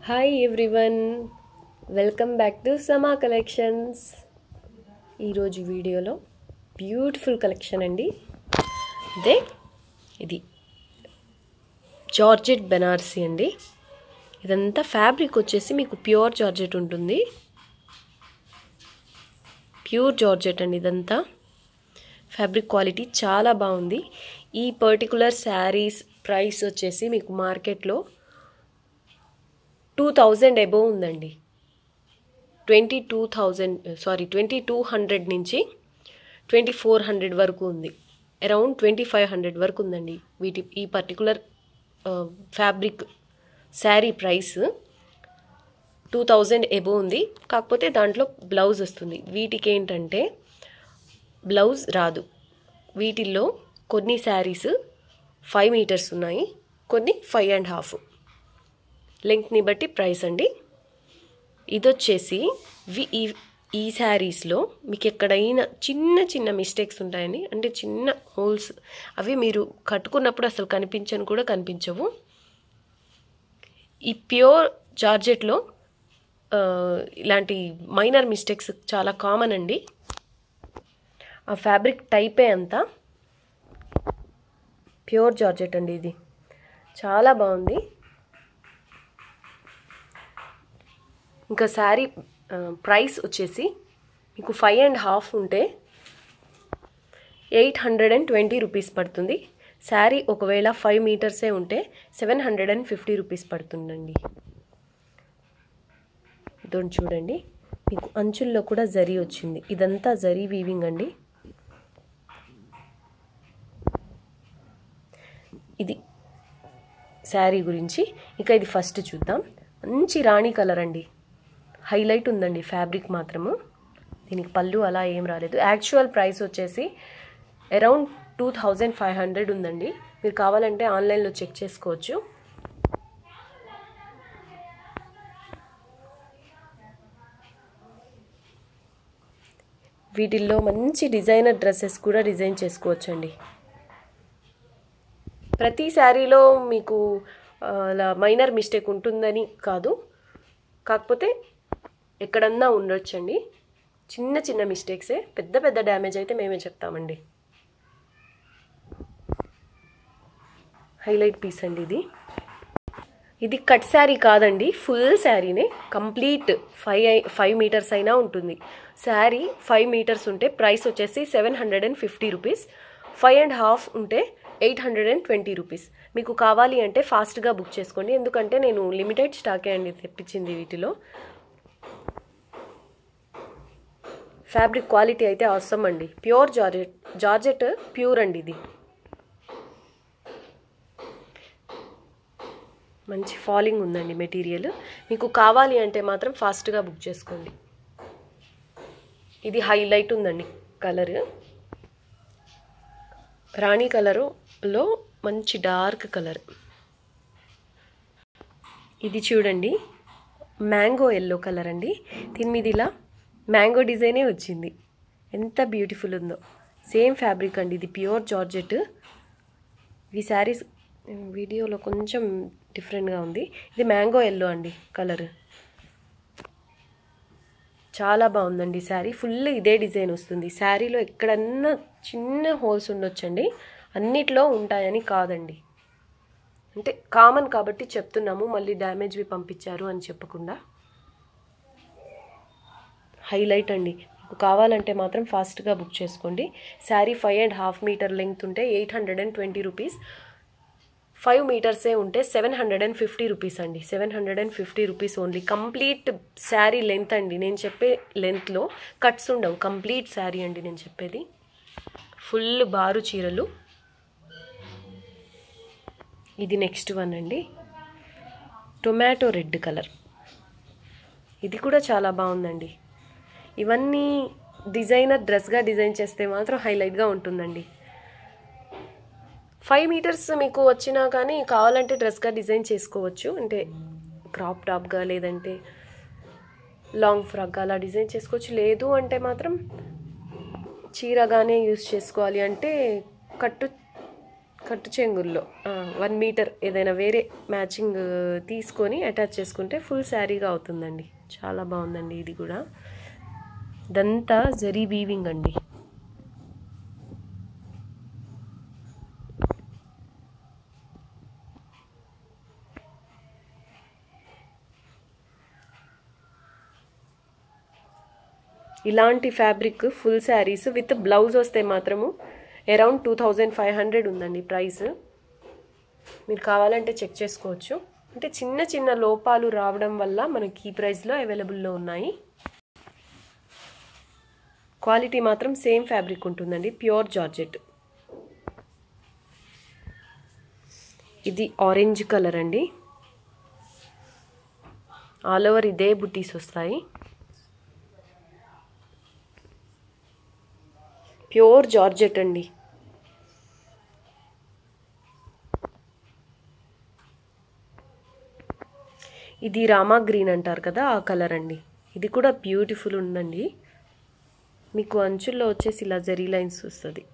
hi everyone welcome back to Sama collections ఈరోజు వీడియోలో beautiful collection అండి అదే ఇది జార్జెట్ బెనారసీ అండి ఇదంతా ఫ్యాబ్రిక్ వచ్చేసి మీకు ప్యూర్ జార్జెట్ ఉంటుంది ప్యూర్ జార్జెట్ అండి ఇదంతా ఫ్యాబ్రిక్ క్వాలిటీ చాలా బాగుంది ఈ పర్టికులర్ శారీస్ ప్రైస్ వచ్చేసి మీకు మార్కెట్లో టూ థౌజండ్ అబోవ్ ఉందండి twenty two thousand sorry twenty two hundred నుంచి ట్వంటీ ఫోర్ హండ్రెడ్ వరకు ఉంది అరౌండ్ ట్వంటీ ఫైవ్ హండ్రెడ్ వరకు ఉందండి వీటి ఈ particular fabric sari price two thousand above ఉంది కాకపోతే దాంట్లో బ్లౌజ్ వస్తుంది వీటికి ఏంటంటే బ్లౌజ్ రాదు వీటిల్లో కొన్ని శారీస్ ఫైవ్ మీటర్స్ ఉన్నాయి కొన్ని ఫైవ్ అండ్ హాఫ్ లెంగ్త్ని బట్టి ప్రైస్ అండి ఇది వచ్చేసి వి ఈ ఈ శారీస్లో మీకు ఎక్కడైనా చిన్న చిన్న మిస్టేక్స్ ఉంటాయని అంటే చిన్న హోల్స్ అవి మీరు కట్టుకున్నప్పుడు అసలు కనిపించని కూడా కనిపించవు ఈ ప్యూర్ జార్జెట్లో ఇలాంటి మైనర్ మిస్టేక్స్ చాలా కామన్ అండి ఆ ఫ్యాబ్రిక్ టైపే అంతా ప్యూర్ జార్జెట్ అండి ఇది చాలా బాగుంది ఇంకా శారీ ప్రైస్ వచ్చేసి మీకు ఫైవ్ అండ్ హాఫ్ ఉంటే eight hundred and twenty rupees పడుతుంది శారీ ఒకవేళ ఫైవ్ మీటర్సే ఉంటే seven hundred and fifty rupees పడుతుందండి ఇదొండి చూడండి మీకు అంచుల్లో కూడా జరీ వచ్చింది ఇదంతా జరీ వీవింగ్ అండి ఇది శారీ గురించి ఇక ఇది ఫస్ట్ చూద్దాం మంచి రాణి కలర్ అండి హైలైట్ ఉందండి ఫ్యాబ్రిక్ మాత్రము దీనికి పళ్ళు అలా ఏం రాలేదు యాక్చువల్ ప్రైస్ వచ్చేసి around two thousand five hundred ఉందండి మీరు కావాలంటే ఆన్లైన్లో చెక్ చేసుకోవచ్చు వీటిల్లో మంచి డిజైనర్ డ్రెస్సెస్ కూడా డిజైన్ చేసుకోవచ్చండి ప్రతి శారీలో మీకు అలా మైనర్ మిస్టేక్ ఉంటుందని కాదు కాకపోతే ఎక్కడన్నా ఉండొచ్చండి చిన్న చిన్న మిస్టేక్సే పెద్ద పెద్ద డ్యామేజ్ అయితే మేమే చెప్తామండి హైలైట్ పీస్ అండి ఇది ఇది కట్ శారీ కాదండి ఫుల్ శారీనే కంప్లీట్ ఫైవ్ ఫైవ్ మీటర్స్ అయినా ఉంటుంది శారీ ఫైవ్ మీటర్స్ ఉంటే ప్రైస్ వచ్చేసి seven hundred and fifty rupees five and half ఉంటే eight hundred and twenty rupees మీకు కావాలి అంటే ఫాస్ట్గా బుక్ చేసుకోండి ఎందుకంటే నేను లిమిటెడ్ స్టాకే అండి తెప్పించింది వీటిలో ఫ్యాబ్రిక్ క్వాలిటీ అయితే అవసరం అండి ప్యూర్ జార్జెట్ జార్జెట్ ప్యూర్ అండి ఇది మంచి ఫాలింగ్ ఉందండి మెటీరియల్ మీకు కావాలి అంటే మాత్రం ఫాస్ట్గా బుక్ చేసుకోండి ఇది హైలైట్ ఉందండి కలర్ రాణి కలరులో మంచి డార్క్ కలర్ ఇది చూడండి మ్యాంగో ఎల్లో కలర్ అండి దీని మీద ఇలా మ్యాంగో డిజైనే వచ్చింది ఎంత బ్యూటిఫుల్ ఉందో సేమ్ ఫ్యాబ్రిక్ అండి ఇది ప్యూర్ జార్జెట్ ఈ శారీస్ వీడియోలో కొంచెం డిఫరెంట్గా ఉంది ఇది మ్యాంగో ఎల్లో అండి కలర్ చాలా బాగుందండి శారీ ఫుల్ ఇదే డిజైన్ వస్తుంది శారీలో ఎక్కడన్నా చిన్న హోల్స్ ఉండొచ్చండి అన్నిట్లో ఉంటాయని కాదండి అంటే కామన్ కాబట్టి చెప్తున్నాము మళ్ళీ డ్యామేజ్వి పంపించారు అని చెప్పకుండా హైలైట్ అండి మీకు కావాలంటే మాత్రం ఫాస్ట్గా బుక్ చేసుకోండి sari five and half metre length ఉంటే eight hundred and twenty rupees five మీటర్సే ఉంటే seven hundred and fifty rupees అండి seven hundred and fifty rupees only complete sari length అండి నేను చెప్పే లెంత్లో కట్స్ ఉండవు కంప్లీట్ శారీ అండి నేను చెప్పేది ఫుల్ బారు చీరలు ఇది నెక్స్ట్ వన్ అండి టొమాటో రెడ్ కలర్ ఇది కూడా చాలా బాగుందండి ఇవన్నీ డిజైనర్ డ్రెస్గా డిజైన్ చేస్తే మాత్రం హైలైట్గా ఉంటుందండి ఫైవ్ మీటర్స్ మీకు వచ్చినా కానీ కావాలంటే డ్రెస్గా డిజైన్ చేసుకోవచ్చు అంటే క్రాప్ టాప్గా లేదంటే లాంగ్ ఫ్రాక్గా అలా డిజైన్ చేసుకోవచ్చు లేదు అంటే మాత్రం చీరగానే యూస్ చేసుకోవాలి అంటే కట్టు కట్టు చెంగుల్లో వన్ మీటర్ ఏదైనా వేరే మ్యాచింగ్ తీసుకొని అటాచ్ చేసుకుంటే ఫుల్ శారీగా అవుతుందండి చాలా బాగుందండి ఇది కూడా ఇదంతా జరీ వీవింగ్ అండి ఇలాంటి fabric full saris with blouse వస్తే మాత్రము around two thousand five hundred ఉందండి ప్రైస్ మీరు కావాలంటే చెక్ చేసుకోవచ్చు అంటే చిన్న చిన్న లోపాలు రావడం వల్ల మనకి ఈ ప్రైస్లో అవైలబుల్లో ఉన్నాయి క్వాలిటీ మాత్రం సేమ్ ఫ్యాబ్రిక్ ఉంటుందండి ప్యూర్ జార్జెట్ ఇది ఆరెంజ్ కలర్ అండి ఆల్ ఓవర్ ఇదే బుటీస్ వస్తాయి ప్యూర్ జార్జెట్ అండి ఇది రామా గ్రీన్ అంటారు కదా ఆ కలర్ అండి ఇది కూడా బ్యూటిఫుల్ ఉందండి మీకు అంచుల్లో వచ్చేసి ఇలా జరీ లైన్స్ వస్తుంది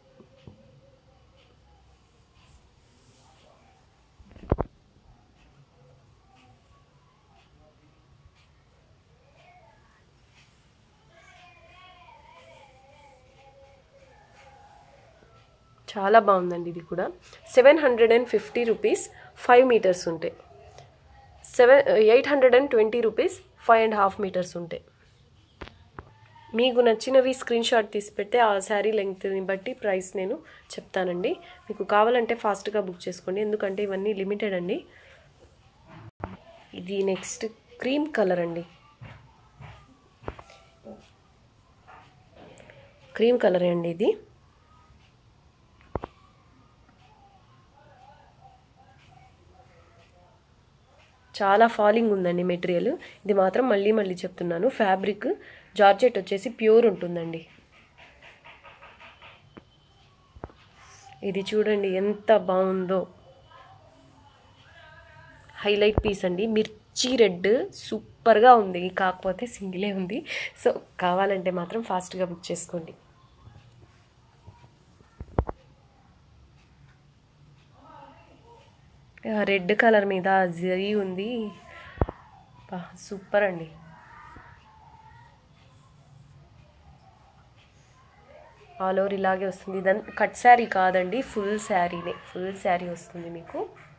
చాలా బాగుందండి ఇది కూడా seven hundred and fifty rupees five metres ఉంటాయి seven eight hundred and twenty rupees five and half metres ఉంటాయి మీకు నచ్చినవి స్క్రీన్ షాట్ తీసి పెడితే ఆ శారీ లెంగ్త్ని బట్టి ప్రైస్ నేను చెప్తానండి మీకు కావాలంటే ఫాస్ట్గా బుక్ చేసుకోండి ఎందుకంటే ఇవన్నీ లిమిటెడ్ అండి ఇది నెక్స్ట్ క్రీమ్ కలర్ అండి క్రీమ్ కలర్ అండి ఇది చాలా ఫాలింగ్ ఉందండి మెటీరియల్ ఇది మాత్రం మళ్ళీ మళ్ళీ చెప్తున్నాను ఫ్యాబ్రిక్ జార్జెట్ వచ్చేసి ప్యూర్ ఉంటుందండి ఇది చూడండి ఎంత బాగుందో హైలైట్ పీస్ అండి మిర్చి రెడ్ సూపర్గా ఉంది కాకపోతే సింగిలే ఉంది సో కావాలంటే మాత్రం ఫాస్ట్గా బుక్ చేసుకోండి రెడ్ కలర్ మీద జరీ ఉంది సూపర్ అండి ఆల్ ఓవర్ ఇలాగే వస్తుంది ఇదన్ కట్ శారీ కాదండి ఫుల్ శారీనే ఫుల్ శారీ వస్తుంది మీకు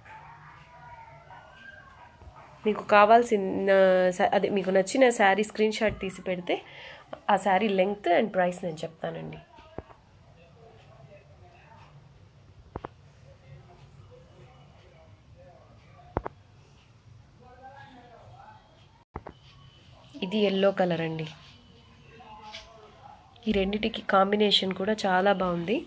మీకు కావాల్సిన అదే మీకు నచ్చిన శారీ స్క్రీన్ షాట్ తీసి పెడితే ఆ శారీ లెంగ్త్ అండ్ ప్రైస్ నేను చెప్తానండి ఇది ఎల్లో కలర్ అండి ఈ రెండిటికి కాంబినేషన్ కూడా చాలా బాగుంది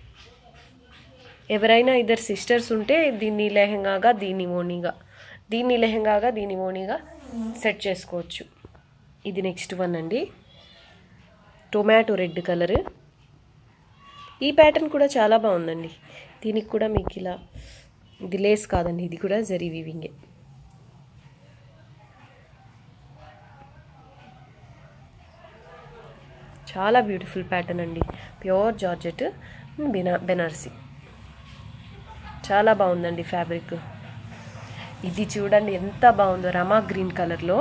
ఎవరైనా ఇద్దరు సిస్టర్స్ ఉంటే దీన్ని లెహంగాగా దీన్ని ఓణిగా దీన్ని లెహంగాగా దీన్ని ఓణిగా సెట్ చేసుకోవచ్చు ఇది నెక్స్ట్ వన్ అండి టొమాటో రెడ్ కలర్ ఈ ప్యాటర్న్ కూడా చాలా బాగుందండి దీనికి కూడా మీకు ఇలా ఇది లేస్ కాదండి ఇది కూడా జరీ వీవింగే చాలా బ్యూటిఫుల్ ప్యాటర్న్ అండి ప్యూర్ జార్జెట్ బెనా బెనార్సీ చాలా బాగుందండి ఫ్యాబ్రిక్ ఇది చూడండి ఎంత బాగుందో రమా గ్రీన్ కలర్లో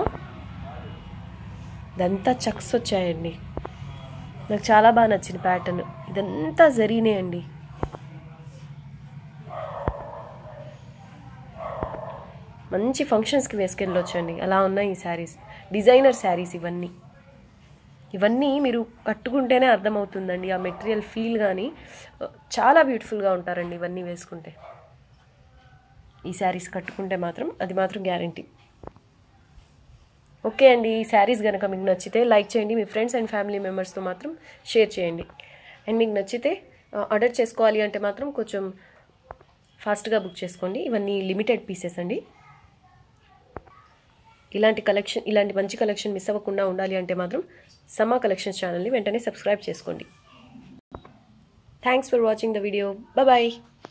ఇదంతా చక్స్ వచ్చాయండి నాకు చాలా బాగా నచ్చిన ప్యాటర్న్ ఇదంతా జరీనే అండి మంచి ఫంక్షన్స్కి వేసుకెళ్ళొచ్చండి అలా ఉన్నాయి ఈ శారీస్ డిజైనర్ శారీస్ ఇవన్నీ ఇవన్నీ మీరు కట్టుకుంటేనే అర్థమవుతుందండి ఆ మెటీరియల్ ఫీల్ కానీ చాలా బ్యూటిఫుల్గా ఉంటారండి ఇవన్నీ వేసుకుంటే ఈ శారీస్ కట్టుకుంటే మాత్రం అది మాత్రం గ్యారంటీ ఓకే అండి ఈ శారీస్ కనుక మీకు నచ్చితే లైక్ చేయండి మీ ఫ్రెండ్స్ అండ్ ఫ్యామిలీ మెంబర్స్తో మాత్రం షేర్ చేయండి అండ్ మీకు నచ్చితే ఆర్డర్ చేసుకోవాలి అంటే మాత్రం కొంచెం ఫాస్ట్గా బుక్ చేసుకోండి ఇవన్నీ లిమిటెడ్ పీసెస్ అండి ఇలాంటి కలెక్షన్ ఇలాంటి మంచి కలెక్షన్ మిస్ అవ్వకుండా ఉండాలి అంటే మాత్రం సమా కలెక్షన్స్ ఛానల్ని వెంటనే సబ్స్క్రైబ్ చేసుకోండి thanks for watching the video bye